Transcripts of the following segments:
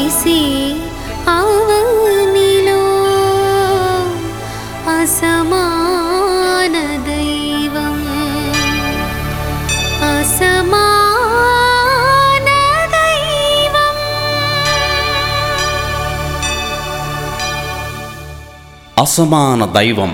మెరిసే అవనిలో అసమాన దైవం అసమాన దైవం అసమాన దైవం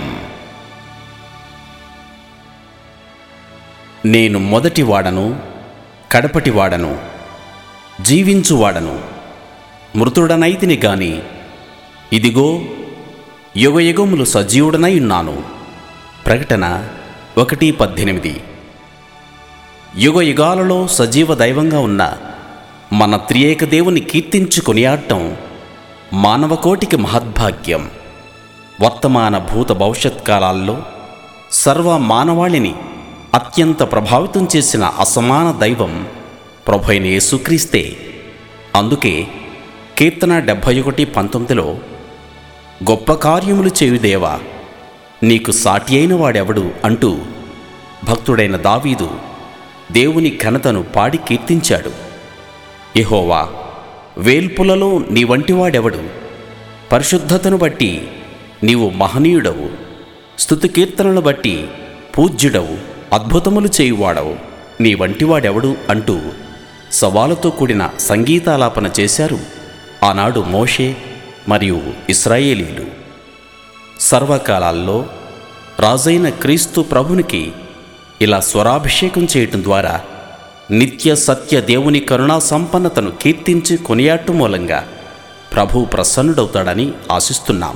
నేను మొదటివాడను కడపటివాడను జీవించువాడను మృతుడనైతిని గాని ఇదిగో యుగయుగములు సజీవుడనై ఉన్నాను ప్రకటన ఒకటి పద్దెనిమిది యుగ యుగాలలో సజీవ దైవంగా ఉన్న మన త్రియేక దేవుని కీర్తించు కొనియాడటం మానవకోటికి మహద్భాగ్యం వర్తమాన భూత భవిష్యత్ కాలాల్లో సర్వ మానవాళిని అత్యంత ప్రభావితం చేసిన అసమాన దైవం ప్రభైన యేసుక్రీస్తే అందుకే కీర్తన డెబ్భై ఒకటి పంతొమ్మిదిలో గొప్ప కార్యములు చేయుదేవా నీకు సాటి అయిన వాడెవడు అంటూ భక్తుడైన దావీదు దేవుని ఘనతను పాడి కీర్తించాడు యెహోవా వేల్పులలో నీ వంటివాడెవడు పరిశుద్ధతను బట్టి నీవు మహనీయుడవు స్తుతి కీర్తనలు బట్టి పూజ్యుడవు అద్భుతములు చేయువాడవు నీ వంటివాడెవడు అంటూ సవాలుతో కూడిన సంగీతాలాపన చేశారు ఆనాడు మోషే మరియు ఇస్రాయేలీలు సర్వకాలాల్లో రాజైన క్రీస్తు ప్రభునికి ఇలా స్వరాభిషేకం చేయటం ద్వారా నిత్య సత్య దేవుని కరుణా సంపన్నతను కీర్తించి కొనియాటం మూలంగా ప్రభు ప్రసన్నుడవుతాడని ఆశిస్తున్నాం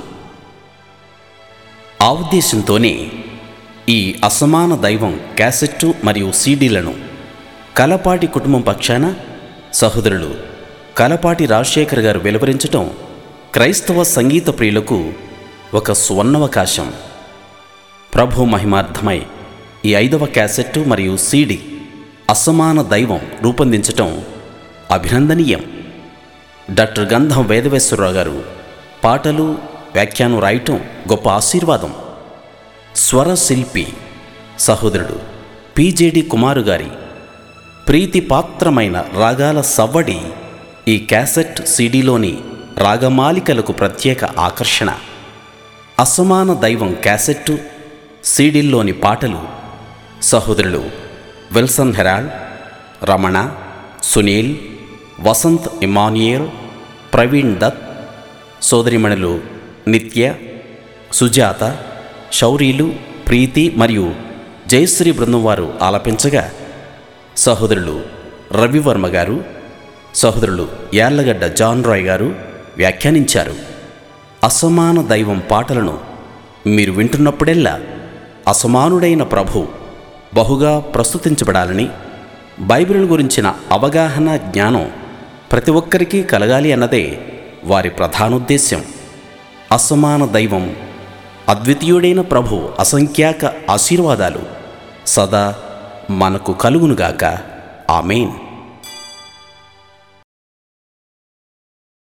ఆ ఉద్దేశంతోనే ఈ అసమాన దైవం క్యాసెట్టు మరియు సీడీలను కలపాటి కుటుంబం పక్షాన సహోదరులు కలపాటి రాజశేఖర్ గారు వెలువరించటం క్రైస్తవ సంగీత ప్రియులకు ఒక సువర్ణవకాశం ప్రభు మహిమార్థమై ఈ ఐదవ క్యాసెట్టు మరియు సీడీ అసమాన దైవం రూపొందించటం అభినందనీయం డాక్టర్ గంధం వేదవేశ్వరరావు గారు పాటలు వ్యాఖ్యానం రాయటం గొప్ప ఆశీర్వాదం స్వర శిల్పి సహోదరుడు పిజేడి కుమారు గారి ప్రీతిపాత్రమైన రాగాల సవ్వడి ఈ క్యాసెట్ సీడీలోని రాగమాలికలకు ప్రత్యేక ఆకర్షణ అసమాన దైవం క్యాసెట్టు సీడీల్లోని పాటలు సహోదరులు విల్సన్ హెరాల్డ్ రమణ సునీల్ వసంత్ ఇమానియల్ ప్రవీణ్ దత్ సోదరిమణులు నిత్య సుజాత శౌరీలు ప్రీతి మరియు జయశ్రీ బృందం వారు ఆలపించగా సహోదరులు రవివర్మ గారు సహోదరులు యార్లగడ్డ జాన్ రాయ్ గారు వ్యాఖ్యానించారు అసమాన దైవం పాటలను మీరు వింటున్నప్పుడెల్లా అసమానుడైన ప్రభు బహుగా ప్రస్తుతించబడాలని బైబిల్ గురించిన అవగాహన జ్ఞానం ప్రతి ఒక్కరికి కలగాలి అన్నదే వారి ప్రధానోద్దేశ్యం అసమాన దైవం అద్వితీయుడైన ప్రభు అసంఖ్యాక ఆశీర్వాదాలు సదా మనకు కలుగునుగాక ఆమెన్